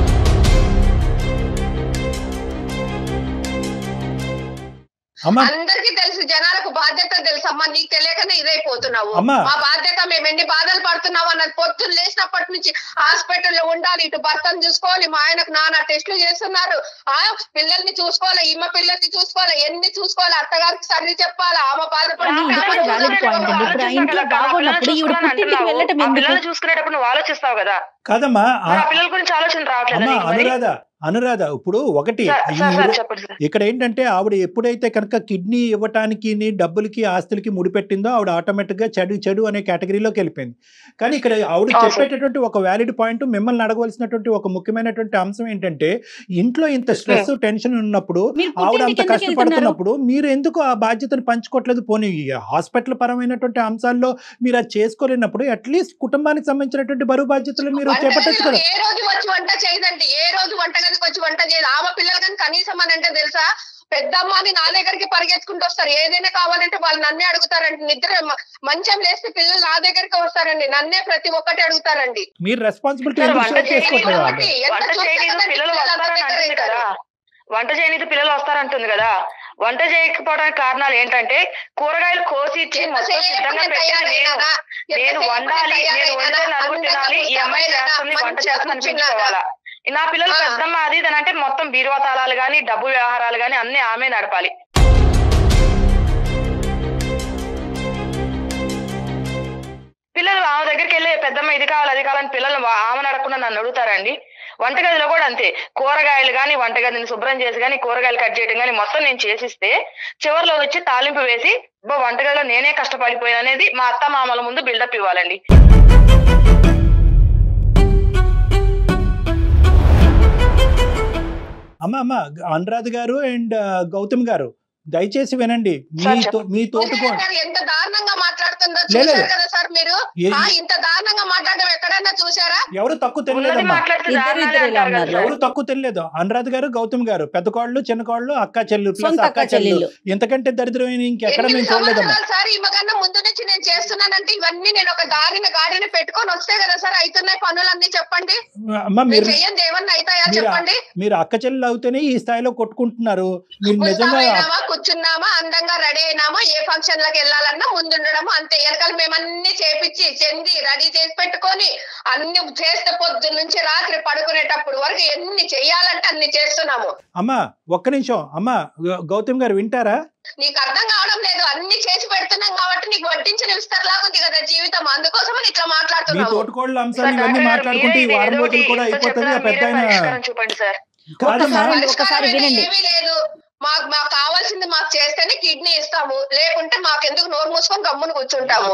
అమ్మ అందరికీ తెలుసు జనాలకు బాధ్యత తెలుసు అమ్మా నీకు తెలియకనే ఇదైపోతున్నావు అమ్మా. మా బాధ్యత మేము ఎన్ని బాధలు పడుతున్నాం అన్నది పొద్దున్న లేచినప్పటి నుంచి హాస్పిటల్లో ఉండాలి ఇటు భర్తను చూసుకోవాలి మా ఆయనకు నానా టెస్టులు చేస్తున్నారు ఆ పిల్లల్ని చూసుకోవాలి ఈమె పిల్లల్ని చూసుకోవాలి ఎన్ని చూసుకోవాలి అత్తగారికి సర్ది చెప్పాలి ఆమె బాధపడుతుంటే ఇది కూడా ఆమె valid point అండి. ఇప్పుడు ఆ ఇంట్లో బాగున్నప్పుడు ఈవిడ పుట్టింటికి వెళ్ళటం ఎందుకు? పిల్లలు చూసుకునేటప్పుడు నువ్వు ఆలోచిస్తావు కదా కాదమ్మా ఆ- మరి ఆ పిల్లల గురించి ఆలోచన రావట్లేదు అమ్మ నీకు మరి? అనురాధ అనురాధ ఇప్పుడు ఒకటి సార్, ఈ సార్, సార్, రో- చెప్పండి సార్ ఇక్కడ ఏంటంటే ఆవిడ ఎప్పుడైతే కనుక కిడ్నీ ఇవ్వటానికి డబ్బులకి ఆస్తులకి ముడిపెట్టిందో ఆవిడ ఆటోమేటిక్గా చెడు చెడు అనే కేటగిరీలోకి వెళ్ళిపోయింది కానీ ఇక్కడ ఆవిడ అవును. చెప్పేటటువంటి ఒక వ్యాలిడ్ పాయింట్ మిమ్మల్ని అడగవలసినటువంటి ఒక ముఖ్యమైనటువంటి అంశం ఏంటంటే ఇంట్లో ఇంత స్ట్రెస్ టెన్షన్ ఉన్నప్పుడు మీరు ఆవిడ పుట్టింటికి అంత ఎందుకు వెళ్తున్నారు కష్టపడుతున్నప్పుడు మీరు ఎందుకు ఆ బాధ్యతను పంచుకోవట్లేదు పోనీ ఈ హాస్పిటల్ పరమైనటువంటి అంశాల్లో మీరు అది చేసుకోలేనప్పుడు అట్లీస్ట్ కుటుంబానికి సంబంధించినటువంటి బరువు బాధ్యతలు మీరు చేపట్టచ్చు వంటగదిలో కదా ఏ రోజు వచ్చి వంట చేయదండి ఏ రోజు వంటగదికి వచ్చి వంట చేయదు ఆమె పిల్లలు కానీ కనీసం అని అంటే తెలుసా పెద్దమ్మని నా దగ్గరికి పరిగెత్తుకుంటూ వస్తారు ఏదైనా కావాలంటే వాళ్ళు నన్నే అడుగుతారండి నిద్ర మ- మంచం లేస్తే పిల్లలు నా దగ్గరికి వస్తారండి నన్నే ప్రతి ఒక్కటి అడుగుతారండి మీరు రెస్పాన్సిబిలిటీ సార్, ఎందుకు వంట షేర్ చేసుకోవట్లేదు చేయనీదు ఆవిడ? ఎంత వంట చూస్తే చేయనీదు కదండి పిల్లలు పిల్లలు అంత వస్తారని దగ్గర అంటుంది కదా అవుతారు. వంట చేయనీదు పిల్లలు వస్తారంటుంది కదా వంట చేయకపోవడానికి కారణాలు ఏంటంటే కూరగాయలు కోసి ఇచ్చి మొత్తం సిద్ధంగా పెట్టేది నేను నేను వండాలి నేను వండితే నలుగురు తినాలి ఈ అమ్మాయి చేస్తుంది వంట చేస్తుంది అనిపించుకోవాలా నా పిల్లలు ఆ. పెద్దమ్మ అది ఇది అని అంటే మొత్తం బీరువా తాళాలు గాని డబ్బు వ్యవహారాలు గాని అన్ని ఆమె నడపాలి పిల్లలు ఆమె దగ్గరికి వెళ్ళి పెద్దమ్మ ఇది కావాలి అది కావాలని పిల్లలు వా- ఆమె నడకుండా నన్ను అడుగుతారండి వంటగదిలో కూడా అంతే కూరగాయలు కానీ వంటగదిని శుభ్రం చేసి కానీ కూరగాయలు కట్ చేయడం కానీ మొత్తం నేను చేసిస్తే చివరిలో వచ్చి తాలింపు వేసి "అబ్బా, వంటగదిలో నేనే కష్టపడిపోయాను అనేది మా అత్త మామల ముందు బిల్డప్ ఇవ్వాలండి అమ్మ అమ్మ అనురాధ్ గారు అండ్ గౌతమ్ గారు దయచేసి వినండి మీ సార్, తో- మీ తోటికో గారు ఎంత దారుణంగా మాట్లాడుతుందో లేదు. చూశారు కదా సార్ మీరు ఏ- ఆ, ఇంత దారుణంగా మాట్లాడడం ఎక్కడైనా చూసారా ఎవరు తక్కువ ఉన్నది తెలియలేదమ్మా మాట్లాడితే ఇద్దరు దారుణాలే ఇద్దరు ఇలా అంటారు కదా ఉన్నారు. సార్. ఎవరు తక్కువ తెలియలేదు అనురాధ్ గారు గౌతమ్ గారు పెద్ద కోళ్ళు చిన్న కోళ్ళు అక్క చెల్లు ప్లస్ సొంత అక్క అక్క చెల్లు చెల్లెళ్ళు ఇంతకంటే దరిద్రమైన ఇంకెక్కడ ఎన్ని మేము చూడలేదమ్మా సంవత్సరాలు సార్ ఈమె కన్నా ముందు నుంచి నేను చేస్తున్నానంటే ఇవన్నీ నేను ఒక దారిన గాడిన పెట్టుకొని వస్తే కదా సార్ అవుతున్నాయి పనులన్నీ చెప్పండి అమ్మ నేను మీరు చెయ్యండి ఏమన్నా అవుతాయా మీరు- చెప్పండి మీరు అక్క చెల్లెలు అవుతేనే ఈ స్థాయిలో కొట్టుకుంటున్నారు మీరు నిజంగా ముందామైనామా కూర్చున్నామా అందంగా రెడీ అయినామా ఏ ఫంక్షన్ లకు వెళ్ళాలన్నా ముందుండడము అంతే వెనకాల మేమన్నీ చేపించి చెంది రెడీ చేసి పెట్టుకొని అన్ని చేస్తే పొద్దు నుంచి రాత్రి పడుకునేటప్పుడు వరకు ఎన్ని చెయ్యాలంటే అన్ని చేస్తున్నాము అమ్మ ఒక్క నిమిషం అమ్మ గౌ- గౌతమ్ గారు వింటారా నీకు అర్థం కావడం లేదు అన్ని చేసి పెడుతున్నాం కాబట్టి నీకు వడ్డించిన విస్తరలాగా ఉంది కదా జీవితం అందుకోసమని ఇట్లా మీ మాట్లాడుతున్నాము తోటికోళ్ళ సార్, అంశాలు ఇవన్నీ డాక్టర్ గారు, మాట్లాడుకుంటే ఈ మీరే ఇది వారం ఏదో రోజులు ఒకటి కూడా ఇంత అయిపోతుంది ఆ చెప్పారు, పెద్ద మీరే ఆయన పరిష్కారం చూపండి సార్ కాదమ్మా ఒక్కసారి- పరిష్కారం ఒకసారి అనేది వినండి. ఏమీ లేదు మాకు మాకు కావాల్సింది మాకు చేస్తేనే కిడ్నీ ఇస్తాము లేకుంటే మాకెందుకు నోరు మూసుకొని గమ్మున కూర్చుంటాము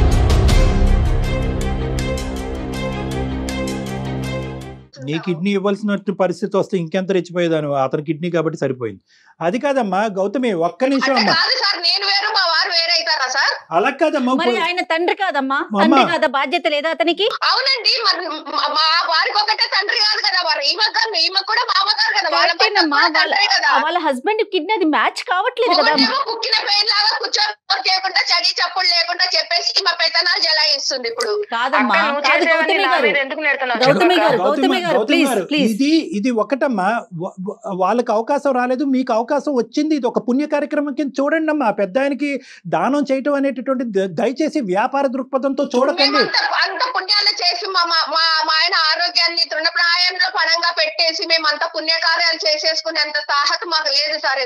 నీ కిడ్నీ ఇవ్వాల్సిన పరిస్థితి వస్తే ఇంకెంత రెచ్చిపోయేదాను అతని కిడ్నీ కాబట్టి సరిపోయింది అది కాదమ్మా గౌతమి ఒక్క నిమిషం అంటే అమ్మా కాదు సార్ నేను వేరు మా వారు వేరే అవుతారా సార్ అలా కాదమ్మా మరి ఇప్పుడు- ఆయన తండ్రి కాదమ్మా అమ్మా. తండ్రి కాదా బాధ్యత లేదా అతనికి అవునండి మరి మా- మా వారికి ఒకటే తండ్రి కాదు కదా వారు ఈమె గారు ఈమె కూడా మామగారు కదా వాళ్ళ భర్త కరెక్టేనమ్మా కూడా వాళ్ళ తండ్రే కదా వాళ్ళ హస్బెండ్ కిడ్నీ అది మ్యాచ్ కావట్లేదు కదా ఒకటేమో కుక్కిన పెయిన్ లాగా కూర్చొని చేయకుండా చడి చప్పుడు లేకుండా చెప్పేసి మా పెత్తనాలు జలాయిస్తుంది ఇప్పుడు కాదమ్మా అక్క, నువ్వు కాదు చేసేవన్నీ గౌతమి నా గారు మీద ఎందుకు నెడుతున్నావు గౌతమి చెప్పు గారు, అక్క. గౌతమి గౌతమి గారు, గౌతమి please, గారు, please. ఇది ఇది ఒకటమ్మా వ- వ- వాళ్ళకి అవకాశం రాలేదు మీకు అవకాశం వచ్చింది ఇది ఒక పుణ్య కార్యక్రమం కింద చూడండి అమ్మా పెద్ద ఆయనకి దానం చేయటం అనేటటువంటి ద- దయచేసి వ్యాపార దృక్పథంతో చూడకండి మేమంత అంత పుణ్యాలు చేసి మా మా మా మా ఆయన ఆరోగ్యాన్ని తృణప్రాయంలో పణంగా పెట్టేసి మేము అంత పుణ్యకార్యాలు చేసేసుకునేంత సాహసం మాకు లేదు సార్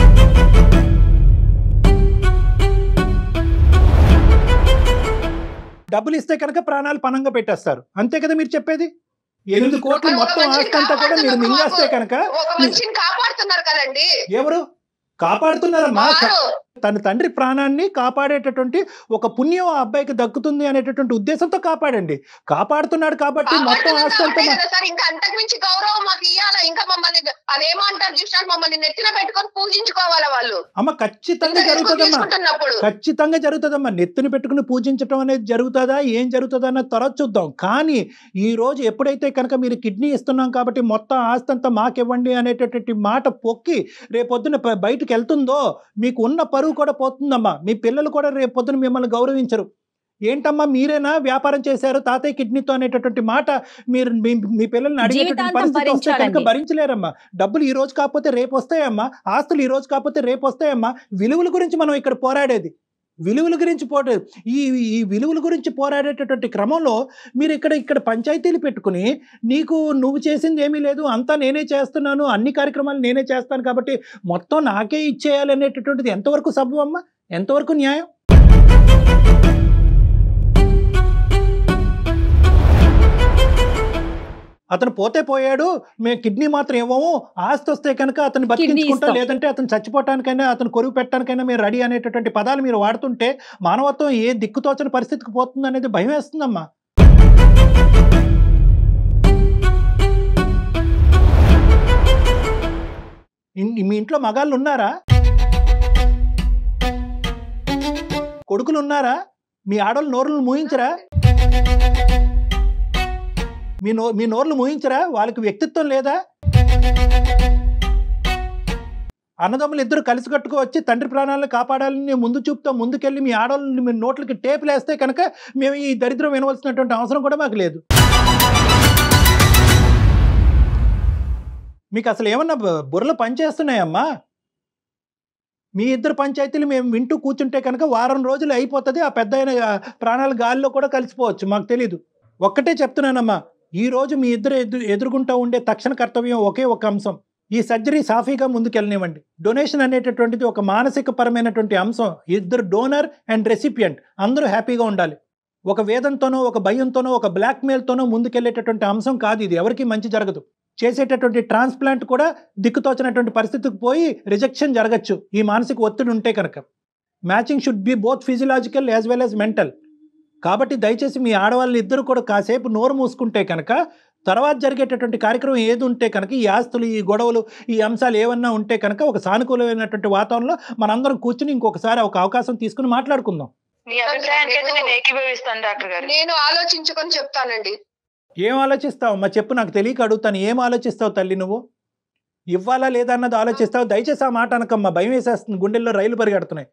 డబ్బులు ఇస్తే కనుక ప్రాణాలు పణంగా పెట్టేస్తారు అంతే కదా మీరు చెప్పేది ఎనిమిది కోట్లు ఒక మొత్తం మనిషిని ఆస్తి అంతా కూడా మీరు కాపాడుతున్నారు మింగేస్తే మాకు. కనుక ఒక మనిషిని కాపాడుతున్నారు కదండి ఎవరు కాపాడుతున్నారమ్మా వారు తన తండ్రి ప్రాణాన్ని కాపాడేటటువంటి ఒక పుణ్యం ఆ అబ్బాయికి దక్కుతుంది అనేటటువంటి ఉద్దేశంతో కాపాడండి కాపాడుతున్నాడు కాబట్టి మొత్తం కాపాడుతున్నారు ఆస్తి అంతా కాబట్టే మా- కదా సార్ ఇంకా అంతకు మించి గౌరవం మాకు ఇవ్వాలా ఇంకా మమ్మల్ని అదేమో అంటారు చూసినారు మమ్మల్ని నెత్తిన పెట్టుకొని పూజించుకోవాలా వాళ్ళు అమ్మ ఖచ్చితంగా ఇంత రిస్క్ జరుగుతుందమ్మా తీసుకుంటున్నప్పుడు ఖచ్చితంగా జరుగుతుందమ్మా నెత్తిని పెట్టుకుని పూజించడం అనేది జరుగుతుందా ఏం జరుగుతుందా అన్నది తర్వాత చూద్దాం కానీ ఈ రోజు ఎప్పుడైతే కనుక మీరు కిడ్నీ ఇస్తున్నాం కాబట్టి మొత్తం ఆస్తి అంతా మాకివ్వండి అనేటటువంటి మాట పొక్కి రేపొద్దున ప- బయటకు వెళ్తుందో మీకు ఉన్న పరువు కూడా పోతుందమ్మా మీ పిల్లలు కూడా రేపొద్దున మిమ్మల్ని గౌరవించరు ఏంటమ్మా మీరేనా వ్యాపారం చేశారు తాతయ్య కిడ్నీతో అనేటటువంటి మాట మీరు మీ మీ పిల్లల్ని అడిగేటటువంటి జీవితాంతం పరిస్థితి వస్తే కనుక భరించాలండి. భరించలేరమ్మా డబ్బులు ఈ రోజు కాకపోతే రేపు వస్తాయమ్మా ఆస్తులు ఈ రోజు కాకపోతే రేపు వస్తాయమ్మా విలువల గురించి మనం ఇక్కడ పోరాడేది విలువల గురించి పోటే ఈ ఈ విలువల గురించి పోరాడేటటువంటి క్రమంలో మీరు ఇక్కడ ఇక్కడ పంచాయతీలు పెట్టుకుని నీకు నువ్వు చేసింది ఏమీ లేదు అంతా నేనే చేస్తున్నాను అన్ని కార్యక్రమాలు నేనే చేస్తాను కాబట్టి మొత్తం నాకే ఇచ్చేయాలి అనేటటువంటిది ఎంతవరకు సబబు అమ్మా ఎంతవరకు న్యాయం అతను పోతే పోయాడు మేము కిడ్నీ మాత్రం ఇవ్వము ఆస్తి వస్తే కనుక అతను బతికించుకుంటా ఇస్తాం. లేదంటే అతను చచ్చిపోవటానికైనా అతను కొరువు పెట్టడానికైనా మీరు రెడీ అనేటటువంటి పదాలు మీరు వాడుతుంటే మానవత్వం ఏ దిక్కుతోచని పరిస్థితికి పోతుంది అనేది భయం వేస్తుందమ్మా ఇన్- మీ ఇంట్లో మగాళ్ళు ఉన్నారా కొడుకులు ఉన్నారా మీ ఆడవాళ్ళు నోరులు మూయించరా మీ నో మీ నోర్లు మూయించరా వాళ్ళకి వ్యక్తిత్వం లేదా అన్నదమ్ములు ఇద్దరు కలిసి కట్టుకు వచ్చి తండ్రి ప్రాణాలను కాపాడాలని ముందు చూపుతో ముందుకెళ్ళి మీ ఆడవాళ్ళని మీ నోట్లకి టేపులు వేస్తే కనుక మేము ఈ దరిద్రం వినవలసినటువంటి అవసరం కూడా మాకు లేదు మీకు అసలు ఏమన్నా బ- బుర్రలు పనిచేస్తున్నాయమ్మా మీ ఇద్దరు పంచాయతీలు మేము వింటూ కూర్చుంటే కనుక వారం రోజులు అయిపోతుంది ఆ పెద్ద ఆయన ఆ, ప్రాణాలు గాలిలో కూడా కలిసిపోవచ్చు మాకు తెలీదు ఒక్కటే చెప్తున్నానమ్మా ఈ రోజు మీ ఇద్దరు ఎదు ఎదుర్కొంటూ ఉండే తక్షణ కర్తవ్యం ఒకే ఒక అంశం ఈ సర్జరీ సాఫీగా ముందుకెళ్ళనివ్వండి డొనేషన్ అనేటటువంటిది ఒక మానసిక పరమైనటువంటి అంశం ఇద్దరు డోనర్ అండ్ రెసిపియంట్ అందరూ హ్యాపీగా ఉండాలి ఒక వేదంతోనో ఒక భయంతోనో ఒక బ్లాక్మెయిల్తోనో ముందుకెళ్ళేటటువంటి అంశం కాదు ఇది ఎవరికి మంచి జరగదు చేసేటటువంటి ట్రాన్స్ప్లాంట్ కూడా దిక్కుతోచినటువంటి పరిస్థితికి పోయి రిజెక్షన్ జరగచ్చు ఈ మానసిక ఒత్తిడి ఉంటే కనుక matching should be both physiological as well as mental కాబట్టి దయచేసి మీ ఆడవాళ్ళు ఇద్దరు కూడా కాసేపు నోరు మూసుకుంటే కనుక తర్వాత జరిగేటటువంటి కార్యక్రమం ఏది ఉంటే కనుక ఈ ఆస్తులు ఈ గొడవలు ఈ అంశాలు ఏమన్నా ఉంటే కనుక ఒక సానుకూలమైనటువంటి వాతావరణంలో మనందరం కూర్చుని ఇంకొకసారి ఒక అవకాశం తీసుకుని మాట్లాడుకుందాం మీ అభిప్రాయానికి అయితే నేను ఏకీభవిస్తాను డాక్టర్ గారు నేను ఆలోచించుకొని చెప్తానండి ఏం ఆలోచిస్తావు మా చెప్పు నాకు తెలియక అడుగుతాను ఏం ఆలోచిస్తావు తల్లి నువ్వు ఇవ్వాలా లేదా అన్నది ఆలోచిస్తావు దయచేసి ఆ మాట అనకమ్మా భయం వేసేస్తుంది గుండెల్లో రైలు పరిగెడుతున్నాయి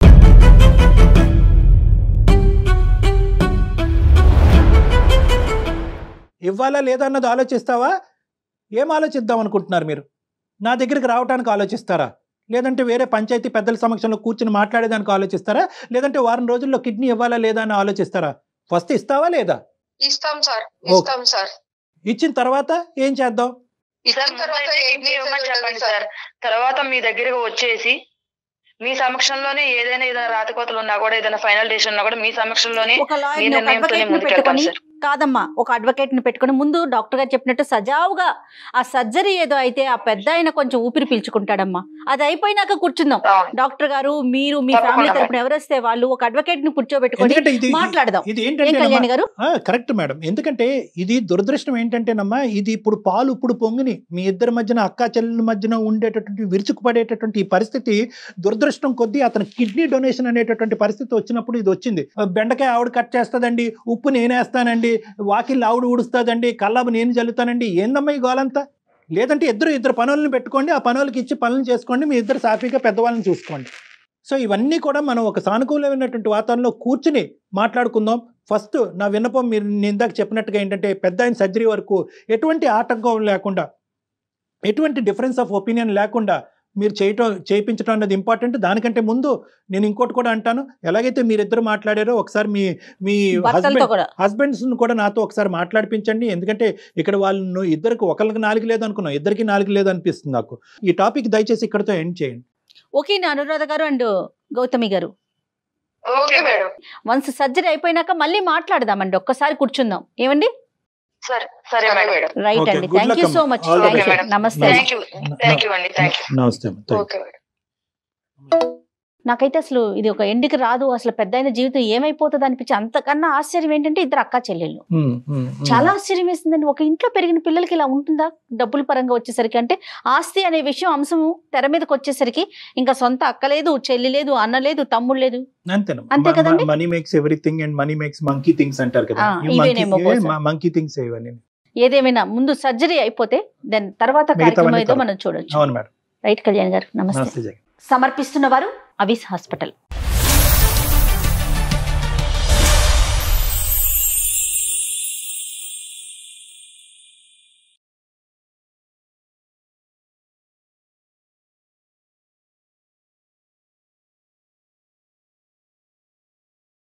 ఇవ్వాలా లేదా అన్నది ఆలోచిస్తావా ఏం ఆలోచిద్దాం అనుకుంటున్నారు మీరు నా దగ్గరికి రావడానికి ఆలోచిస్తారా లేదంటే వేరే పంచాయతీ పెద్దల సమక్షంలో కూర్చుని మాట్లాడేదానికి ఆలోచిస్తారా లేదంటే వారం రోజుల్లో కిడ్నీ ఇవ్వాలా లేదా అని ఆలోచిస్తారా ఫస్ట్ ఇస్తావా లేదా ఇస్తాం సార్ ఓకే. ఇస్తాం సార్ ఇచ్చిన తర్వాత ఏం చేద్దాం ఇచ్చిన సార్ తర్వాత ముందైతే ఏం కిడ్నీ ఇవ్వమని చేసేది చెప్పండి ఉండదు సార్ తర్వాత మీ దగ్గరకు వచ్చేసి మీ సమక్షంలోనే ఏదైనా ఏదైనా రాతకోతలు ఉన్నా కూడా ఏదైనా ఫైనల్ డేషన్ ఉన్నా కూడా మీ సమక్షంలోనే ఒక మీ లాయర్ ఒక నిర్ణయంతోనే అడ్వకేట్ ని ముందుకెళ్తాను పెట్టుకొని సార్ కాదమ్మా ఒక అడ్వకేట్ ని పెట్టుకొని ముందు డాక్టర్ గారు చెప్పినట్టు సజావుగా ఆ సర్జరీ ఏదో అయితే ఆ పెద్ద ఆయన కొంచెం ఊపిరి పీల్చుకుంటాడమ్మా అది అయిపోయినాక కూర్చుందాం అవును. డాక్టర్ గారు మీరు మీ తప్పకుండా. ఫ్యామిలీ తరపున ఎవరు వస్తే వాళ్ళు ఒక అడ్వకేట్ ని కూర్చోబెట్టుకొని ఎందుకంటే ఇది మాట్లాడదాం ఇది ఏం ఏంటంటే కళ్యాణి గారు కరెక్ట్ మేడం ఎందుకంటే ఇది దురదృష్టం ఏంటంటేనమ్మా ఇది ఇప్పుడు పాలు ఇప్పుడు పొంగిని మీ ఇద్దరి మధ్యన అక్కా చెల్లెల మధ్యన ఉండేటటువంటి విరుచుకుపడేటటువంటి ఈ పరిస్థితి దురదృష్టం కొద్దీ అతను కిడ్నీ డొనేషన్ అనేటటువంటి పరిస్థితి వచ్చినప్పుడు ఇది వచ్చింది బెండకాయ ఆవిడ కట్ చేస్తుందండి ఉప్పు నేనేస్తానండి వాకిల్ ఆవిడ ఊడుస్తుందండి కల్లాబు నేను జల్లుతానండి ఏందమ్మా ఈ గోలంతా లేదంటే ఇద్దరు ఇద్దరు పనులను పెట్టుకోండి ఆ పనులకి ఇచ్చి పనులు చేసుకోండి మీ ఇద్దరు సాఫీగా పెద్దవాళ్ళని చూసుకోండి సో ఇవన్నీ కూడా మనం ఒక సానుకూలమైనటువంటి వాతావరణంలో కూర్చుని మాట్లాడుకుందాం ఫస్ట్ నా విన్నపం మీరు నేను ఇందాక చెప్పినట్టుగా ఏంటంటే పెద్ద ఆయన సర్జరీ వరకు ఎటువంటి ఆటంకం లేకుండా ఎటువంటి డిఫరెన్స్ ఆఫ్ ఒపీనియన్ లేకుండా మీరు చేయటం చేయించడం అన్నది ఇంపార్టెంట్ దానికంటే ముందు నేను ఇంకోటి కూడా అంటాను ఎలాగైతే మీరిద్దరు మాట్లాడారో ఒకసారి మీ మీ భర్తలతో హస్బెండ్ కూడా హస్బెండ్స్ కూడా నాతో ఒకసారి మాట్లాడిపించండి ఎందుకంటే ఇక్కడ వాళ్ళు ఇద్దరికి ఒకరికి నాలుగు లేదు అనుకున్నాం ఇద్దరికి నాలుగు లేదు అనిపిస్తుంది నాకు ఈ టాపిక్ దయచేసి ఇక్కడతో ఎండ్ చేయండి ఓకే నా అనురాధ గారు అండ్ గౌతమి గారు ఓకే మేడం వన్స్ సర్జరీ అయిపోయినాక మళ్ళీ మాట్లాడదామండి ఒక్కసారి కూర్చుందాం ఏమండి సరే సరే సరే మేడం మేడం రైట్ Okay, అండి good thank luck you so అమ్మా. Much All the best. Thank you Okay, నమస్తే థ్యాంక్ యూ థ్యాంక్ యూ అండి థ్యాంక్ యూ నమస్తే అమ్మా. Thank you. ఓకే మేడం నాకైతే అసలు ఇది ఒక ఎండికి రాదు అసలు పెద్ద అయిన జీవితం ఏమైపోతుంది అనిపించి అంతకన్నా ఆశ్చర్యం ఏంటంటే ఇద్దరు అక్క చెల్లెళ్ళు ఉమ్, ఉమ్, ఉమ్. చాలా ఆశ్చర్యం వేసిందండి ఒక ఇంట్లో పెరిగిన పిల్లలకి ఇలా ఉంటుందా డబ్బుల పరంగా వచ్చేసరికి అంటే ఆస్తి అనే విషయం అంశము తెర మీదకి వచ్చేసరికి ఇంకా సొంత అక్క లేదు చెల్లి లేదు అన్న లేదు తమ్ముడు లేదు అంతేనమ్మా. అంతే మ- కదండి? మ- money makes everything and money makes monkey things అంటారు కదా ఆ, ఇవేనేమో బహుశా. మంకీ థింగ్స్ ఇవన్నీ ఏదేమైనా ముందు సర్జరీ అయిపోతే దెన్ తర్వాత మిగతావన్నీ కార్యక్రమం ఏదో తర్వాత. మనం చూడొచ్చు అవును మేడం రైట్ కళ్యాణ్ గారు నమస్తే నమస్తే జగన్ సమర్పిస్తున్న వారు అవిస్ హాస్పిటల్